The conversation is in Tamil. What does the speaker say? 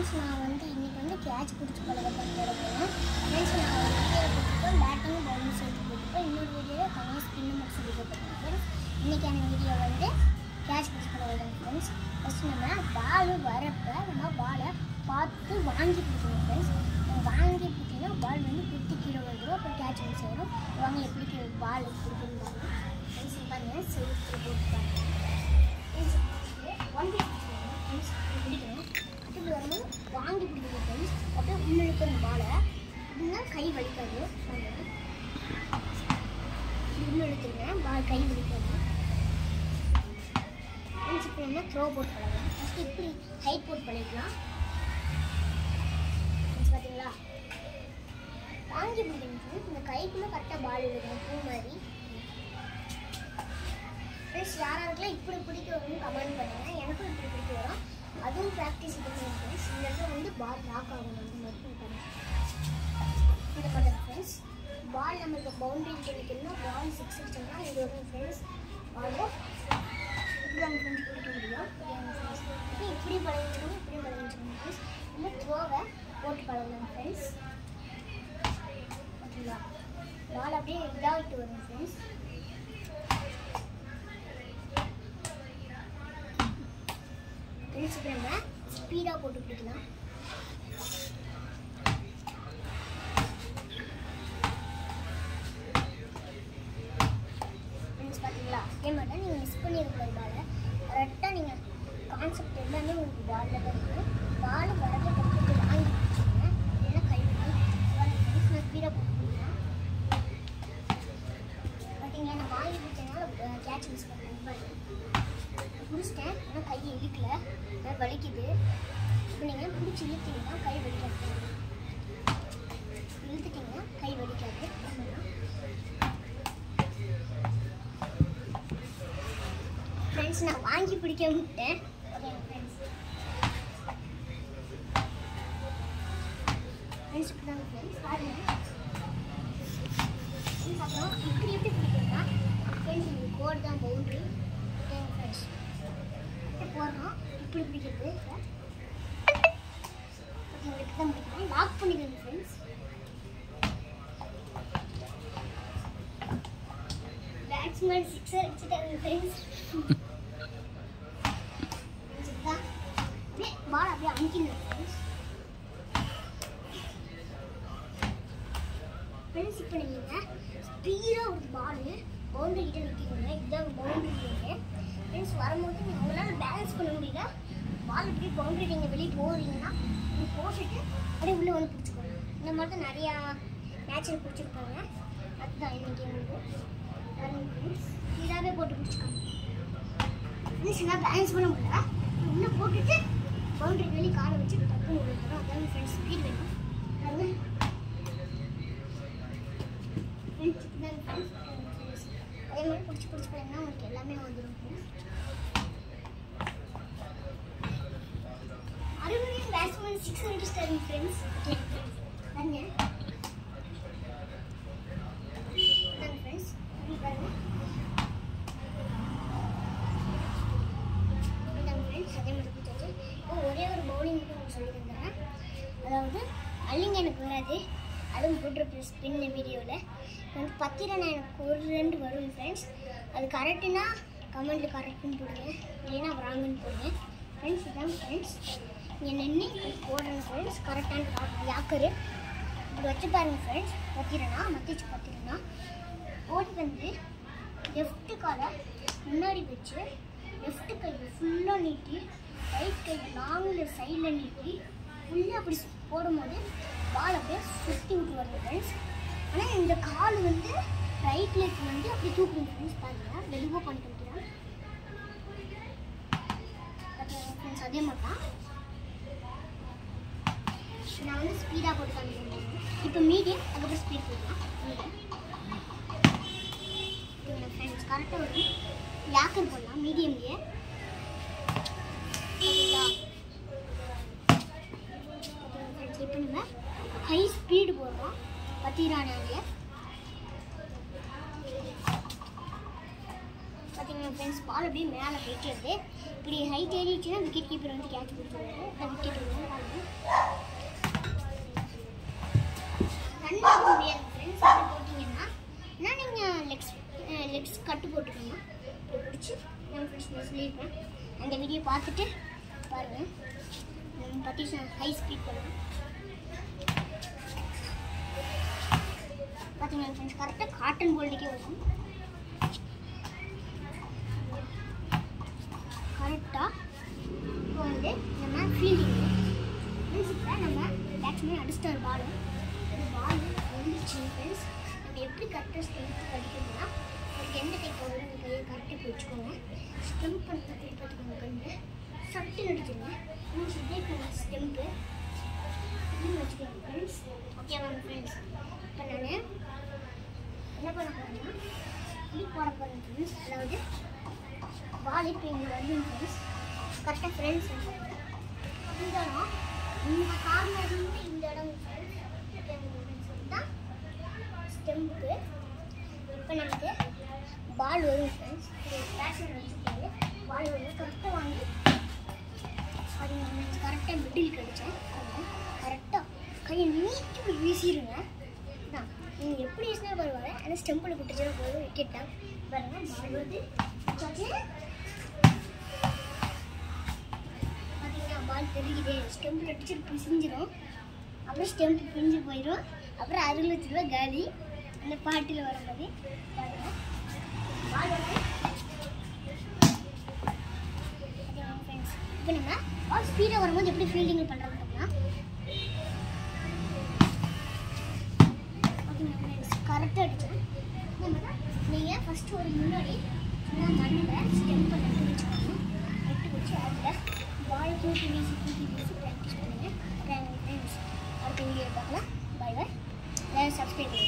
ஃப்ரெண்ட்ஸ் நான் வந்து இன்னைக்கு வந்து கேட்ச் பிடிச்சி பழக பண்ணிட போகிறேன் ஃப்ரெண்ட்ஸ் நான் ஒரு வீடியோ போட்டுருக்கோம் பேட்டிங் பவுலிங் சேர்த்து போட்டுருக்கோம் இன்னொரு வீடியோவில் தனியாக ஸ்பின்னு மட்டும் சொல்லி போட்டுருக்கோம் ஃப்ரெண்ட்ஸ் இன்றைக்கான வீடியோ வந்து கேட்ச் பிடிச்சி பழக ஃப்ரெண்ட்ஸ் ஃபஸ்ட் நம்ம பால் வரப்போ நம்ம பாலை பார்த்து வாங்கி பிடிக்கணும் ஃப்ரெண்ட்ஸ் வாங்கி பிடிச்சிங்கன்னா பால் வந்து குத்தி கீழே வந்துடும் அப்புறம் கேட்ச் மிஸ் ஆயிடும் வாங்க எப்படி பால் பிடிக்கணும் பாருங்க ஃப்ரெண்ட்ஸ் பாருங்க செலுத்து போட்டு பாருங்க ஒன் ஃப்ரெண்ட்ஸ் பிடிக்கணும் அதுக்கு வந்து வாங்கி பிடிக்கணும் ஃப்ரெண்ட்ஸ் அப்படியே உள்ளிழுக்கணும் பாலை அப்படின்னா கை வலிக்காது உள்ளிழுத்துருங்க பால் கை வலிக்காது ஃப்ரெண்ட்ஸ் இப்போ என்ன த்ரோ போட்டு பழகலாம் ஃபஸ்ட்டு இப்படி ஹைட் போட்டு பழகிக்கலாம் ஃப்ரெண்ட்ஸ் பார்த்தீங்களா வாங்கி பிடிக்கணும் friends. இந்த கைக்குள்ளே கரெக்டாக பால் இருக்கணும் பூ மாதிரி ஃப்ரெண்ட்ஸ் யாராருக்கெல்லாம் இப்படி பிடிக்க வரும்னு கமெண்ட் பண்ணுங்க எனக்கும் இப்படி பிடிக்க வரும் அதுவும் ப்ராக்டிஸ் பண்ணுங்க ஃப்ரெண்ட்ஸ் இந்த இடத்துல வந்து பால் லாக் ஆகணும் அந்த மாதிரி பண்ணுங்க இது பண்ணுங்க ஃப்ரெண்ட்ஸ் பால் நமக்கு பவுண்டரி கிடைக்கணும்னா பால் சிக்ஸ் அடிச்சோம்னா இது வரும் ஃப்ரெண்ட்ஸ் பால் இப்படி நம்ம ஃப்ரெண்ட்ஸ் பிடிக்க முடியும் இது இப்படி பழகிக்கணும் இப்படி பழகிக்கணும் ஃப்ரெண்ட்ஸ் இல்லை த்ரோவை போட்டு பழகலாம் ஃப்ரெண்ட்ஸ் ஓகேங்களா பால் அப்படியே இதாகிட்டு வரும் ஃப்ரெண்ட்ஸ் ஃப்ரெண்ட்ஸ் இப்போ நம்ம ஸ்பீடாக போட்டு பிடிக்கலாம் ஃப்ரெண்ட்ஸ் பார்த்தீங்களா அதே மாதிரி தான் நீங்கள் மிஸ் பண்ணியிருக்கூடாது பாலை கரெக்டாக நீங்கள் கான்செப்ட் எல்லாமே உங்களுக்கு பாலில் தான் இருக்குது பால் வரது கற்றுட்டு வாங்கி பிடிச்சிங்க இல்லைன்னா கை ஃப்ரெண்ட்ஸ் நான் ஸ்பீடாக போட்டு பிடிக்கலாம் பார்த்தீங்களா நான் வாங்கி பிடிச்சனால கேட்ச் மிஸ் பண்ணேன் பாருங்க பிடிச்சிட்டேன் ஆனால் கை இழுக்கல ஆனால் வலிக்குது இப்போ நீங்கள் பிடிச்சி இழுத்தீங்கன்னா கை வலிக்காது இழுத்துட்டீங்கன்னா கை வலிக்காது ஃப்ரெண்ட்ஸ் நான் வாங்கி பிடிக்க விட்டேன் ஓகே ஃப்ரெண்ட்ஸ் ஃப்ரெண்ட்ஸ் இப்போ தான் ஃப்ரெண்ட்ஸ் பாருங்க ஃப்ரெண்ட்ஸ் அப்புறம் இப்படி எப்படி பிடிக்கிறதா ஃப்ரெண்ட்ஸ் இந்த கோட் தான் பவுண்ட்ரி ஓகே ஃப்ரெண்ட்ஸ் இப்படி போடுறோம் இப்படி பிடிக்கிறது உங்களுக்கு தான் பிடிக்கணும் லாக் பண்ணிக்கணும் ஃப்ரெண்ட்ஸ் பேட்ஸ்மேன் சிக்ஸர் அடிச்சுட்டாங்க ஃப்ரெண்ட்ஸ் அப்படியே பால் அப்படியே அமுக்கிடணும் ஃப்ரெண்ட்ஸ் ஃப்ரெண்ட்ஸ் இப்போ நீங்கள் ஸ்பீடாக ஒரு பால் பவுண்டரி கிட்ட நிற்கிறீங்க இதுதான் பவுண்டரி ஃப்ரெண்ட்ஸ் வரும்போது நீங்கள் உங்களால் பேலன்ஸ் பண்ண முடியல பால் இப்படி பவுண்டரி நீங்கள் வெளியே போகிறீங்கன்னா இப்படி போட்டுட்டு அப்படியே உள்ளே வந்து பிடிச்சிக்கோங்க இந்த மாதிரி தான் நிறையா மேட்சில் பிடிச்சிருப்பாங்க அதுதான் இன்னைக்கு உங்களுக்கு ஸ்பீடாகவே போட்டு பிடிச்சிக்கோங்க ஃப்ரெண்ட்ஸ் எல்லாம் பேலன்ஸ் பண்ண முடியல உள்ளே போட்டுட்டு பவுண்டரி வெளியே காலை வச்சு டக்குன்னு உள்ள போகிறோம் அதான் ஃப்ரெண்ட்ஸ் ஸ்பீட் வேணும் பாருங்க ஃப்ரெண்ட்ஸ் இப்படிதான் ஃப்ரெண்ட்ஸ் அதே மாதிரி பிடிச்சி பிடிச்சி போனீங்கன்னா உங்களுக்கு எல்லாமே வந்துடும் ஃப்ரெண்ட்ஸ் அருமையும் பேட்ஸ்மேன் சிக்ஸ் அடிச்சிட்டாரு ஃப்ரெண்ட்ஸ் பாருங்க பாருங்க ஃப்ரெண்ட்ஸ் பாருங்க இந்தாங்க ஃப்ரெண்ட்ஸ் அதே மாதிரி பிடிச்சாச்சு இப்போ ஒரே ஒரு பவுலிங் மட்டும் உங்களுக்கு சொல்லி தந்துடுறேன் அதாவது அள்ளிங்க எனக்கு வராது அதுவும் போட்டிருப்பேன் ஸ்பின் வீடியோவில் வந்து பத்து ரன் எனக்கு ஒரு ரெண்டு வரும் ஃப்ரெண்ட்ஸ் அது கரெக்டுனா கமெண்ட்டில் கரெக்டுன்னு போடுங்க இல்லைன்னா ராங்குன்னு போடுங்க ஃப்ரெண்ட்ஸ் இதான் ஃப்ரெண்ட்ஸ் இங்கே நின்று போடணும் ஃப்ரெண்ட்ஸ் கரெக்டான யாக்கரு இப்படி வச்சு பாருங்க ஃப்ரெண்ட்ஸ் பத்திரனா மத்திச்சு பத்திரனா ஓடி வந்து லெஃப்ட்டு காலை முன்னாடி வச்சு லெஃப்ட் கை ஃபுல்லாக நீட்டி ரைட் கை லாங்கில் சைடில் நீட்டி ஃபுல்லாக அப்படி போடும்போது பால் அப்படியே சுற்றி விட்டு வருது ஃப்ரெண்ட்ஸ் ஆனால் இந்த கால் வந்து ரைட் லெக் வந்து அப்படி தூக்கணும் ஃப்ரெண்ட்ஸ் பாருங்க மெதுவாக பண்ணிட்டு வைக்கிறேன் ஃப்ரெண்ட்ஸ் அதே மாதிரி தான் நான் வந்து ஸ்பீடாக போட்டு காமிக்கிறேன் இப்போ மீடியம் அதுக்கப்புறம் ஸ்பீட் போடலாம் மீடியம் ஃப்ரெண்ட்ஸ் கரெக்டாக வரும் லாக்கர் போடலாம் மீடியம்லேயே ஓகேங்களா ஃப்ரெண்ட்ஸ் இப்போ நம்ம ஹை ஸ்பீடு போடுறோம் பத்திரானாலே பார்த்தீங்கன்னா ஃப்ரெண்ட்ஸ் பால் அப்படியே மேலே போயிட்டு இப்படி ஹைட் ஏறிச்சுன்னா விக்கெட் கீப்பர் வந்து கேட்ச் கொடுத்துருவாரு அந்த விக்கெட் வந்து பாருங்க ரன் போட முடியாது ஃப்ரெண்ட்ஸ் அப்படி போட்டிங்கன்னா என்ன நீங்கள் லெக்ஸ் லெக்ஸ் கட்டு போட்டுக்கோங்க இப்படி பிடிச்சி நான் ஃப்ரெண்ட்ஸ் நான் சொல்லியிருப்பேன் அந்த வீடியோ பார்த்துட்டு பாருங்கள் பற்றி ஹை ஸ்பீட் பண்ணுவேன் பார்த்தீங்கன்னா ஃப்ரெண்ட்ஸ் கரெக்டாக காட்டன் போல்டுக்கே வரும் கரெக்டாக இப்போ வந்து நம்ம ஃபீல்டிங் ஃப்ரெண்ட்ஸ் நம்ம பேட்ஸ்மேன் அடிச்சிட்டார் பால் இந்த பால் வந்துச்சு ஃப்ரெண்ட்ஸ் நம்ம எப்படி கரெக்டாக ஸ்டெம்ப் கடிக்கணும்னா அதுக்கு எந்த டைப் போடுறது அந்த கையை கரெக்டாக வச்சுக்கோங்க ஸ்டெம்ப் பண்ணுறது பார்த்துக்கோங்க கண்டு சட்டு நடிச்சுங்க மீன்ஸ் இதே ஸ்டெம்ப்பு இப்படின்னு வச்சுக்கோங்க ஃப்ரெண்ட்ஸ் ஓகே மேம் ஃப்ரெண்ட்ஸ் இப்போ நான் என்ன பண்ண போகிறேன்னா இப்படி போட போகிறேன் ஃப்ரெண்ட்ஸ் அதாவது பால் இப்போ இங்கே வந்து ஃப்ரெண்ட்ஸ் கரெக்டாக ஃப்ரெண்ட்ஸ் இந்த இடம் இந்த கார்னர்லேருந்து இந்த இடம் தான் ஸ்டெம்பு இப்போ நமக்கு பால் வரும் ஃப்ரெண்ட்ஸ் பேட்ஸ்மேன் வச்சுட்டு பால் வரும் கரெக்டாக வாங்கி அது கரெக்டாக மிடில் கிடைச்சேன் கரெக்டாக கையை நீட்டி இப்படி வீசிடுங்க தான் நீங்கள் எப்படி வீசினா பரவாயில்ல ஆனால் ஸ்டெம்பில் விட்டுச்சுன்னா போதும் விக்கெட் தான் பாருங்க பால் வந்து பார்த்தீங்கன்னா பால் தெரியுது ஸ்டெம்பில் அடிச்சு பிசிஞ்சிரும் அப்புறம் ஸ்டெம்ப் பிரிஞ்சு போயிடும் அப்புறம் அறுபது லட்ச ரூபா காலி அந்த பாட்டில் வரும்போது பாருங்க பால் வந்து இப்போ நம்ம பால் ஸ்பீடாக வரும்போது எப்படி ஃபீல்டிங் பண்ணுறது பார்க்கலாம் கரெக்டாக அடித்தேன் நீங்கள் ஃபஸ்ட்டு ஒரு முன்னாடி சும்மா மண்ணில் ஸ்டெம்பை நட்டு வச்சுக்கோங்க நட்டு வச்சு அதில் பால் தூக்கி வீசி தூக்கி வீசி ப்ராக்டிஸ் பண்ணுங்கள் ஃப்ரெண்ட்ஸ் அடுத்த வீடியோ பார்க்கலாம் பாய் பாய் சப்ஸ்கிரைப் பண்ணுங்கள்